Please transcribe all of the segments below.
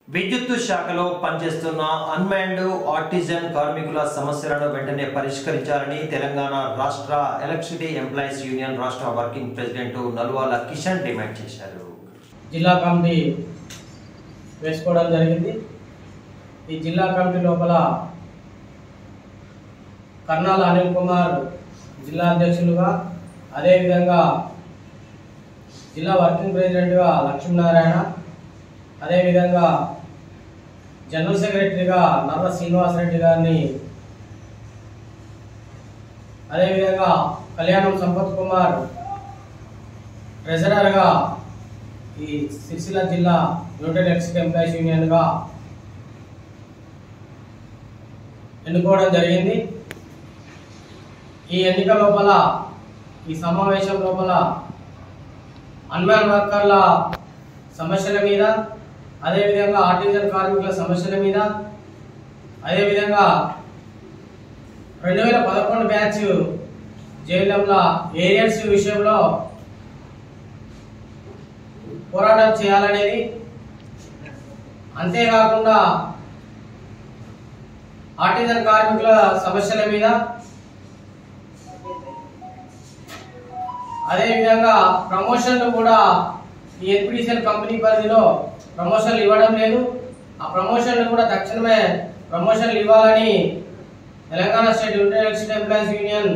విద్యుత్తు శాఖలో పనిచేస్తున్న అన్మాన్డ్ ఆర్టిజన్ కార్మికుల సమస్యలను వెంటనే పరిష్కరించాలని తెలంగాణ రాష్ట్ర ఎలక్ట్రిసిటీ ఎంప్లాయీస్ యూనియన్ రాష్ట్ర working president Nalwala Kishan demand చేశారు జిల్లా కమిటీ వేసుకోవడం జరిగింది ఈ జిల్లా కమిటీ లోపల కర్నాల అనిల్ కుమార్ జిల్లా అధ్యక్షులుగా అదేవిధంగా జిల్లా వర్కింగ్ ప్రెసిడెంట్గా లక్ష్మీనారాయణ అదేవిధంగా జనరల్ సెక్రటరీగా నర్ర శ్రీనివాసరెడ్డి గారిని అదేవిధంగా కళ్యాణం సంపత్ కుమార్ ట్రెజరర్గా ఈ సిరిసిల్ల జిల్లా యునైటెడ్ ఎక్సిట్ ఎంప్లాయీస్ యూనియన్గా ఎన్నుకోవడం జరిగింది ఈ ఎన్నిక లోపల ఈ సమావేశం లోపల అన్మ్యాన్ వర్కర్ల సమస్యల మీద అదేవిధంగా ఆర్టిజన్ కార్మికుల సమస్యల మీద అదేవిధంగా రెండు వేల పదకొండు బ్యాచ్ జైలంల ఏరియర్స్ విషయంలో పోరాటం చేయాలనేది అంతేకాకుండా ఆర్టిజన్ కార్మికుల సమస్యల మీద అదేవిధంగా ప్రమోషన్లు కూడా ఈ ఎన్పిడిసిఎల్ కంపెనీ పరిధిలో ప్రమోషన్లు ఇవ్వడం లేదు ఆ ప్రమోషన్లు కూడా తక్షణమే ప్రమోషన్లు ఇవ్వాలని Telangana state united electricity employees union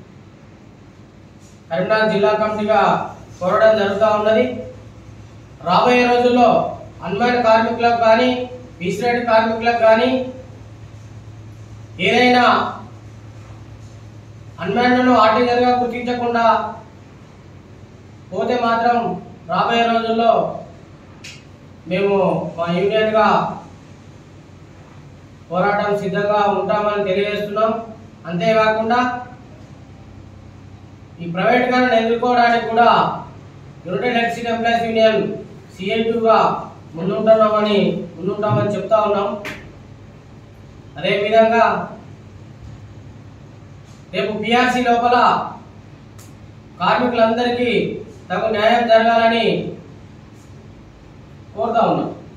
Karimnagar జిల్లా కమిటీగా కోరడం జరుగుతూ ఉన్నది రాబోయే రోజుల్లో అన్మాన్ కార్మికులకు కానీ పీసిరేట్ కార్మికులకు కానీ ఏదైనా అన్మాన్లను ఆర్టిజన్గా గుర్తించకుండా పోతే మాత్రం రాబోయే రోజుల్లో మేము మా యూనియన్గా పోరాటం సిద్ధంగా ఉంటామని తెలియజేస్తున్నాం అంతేకాకుండా ఈ ప్రైవేట్ గారిని ఎదుర్కోవడానికి కూడా యునైటెడ్ ఎలక్ట్రిసిటీ ఎంప్లాయీస్ యూనియన్ సిఐటిగా ముందుంటున్నామని ముందుంటామని చెప్తా ఉన్నాం అదేవిధంగా రేపు పిఆర్సీ లోపల కార్మికులందరికీ తగు న్యాయం జరగాలని కోరుతా ఉన్నాం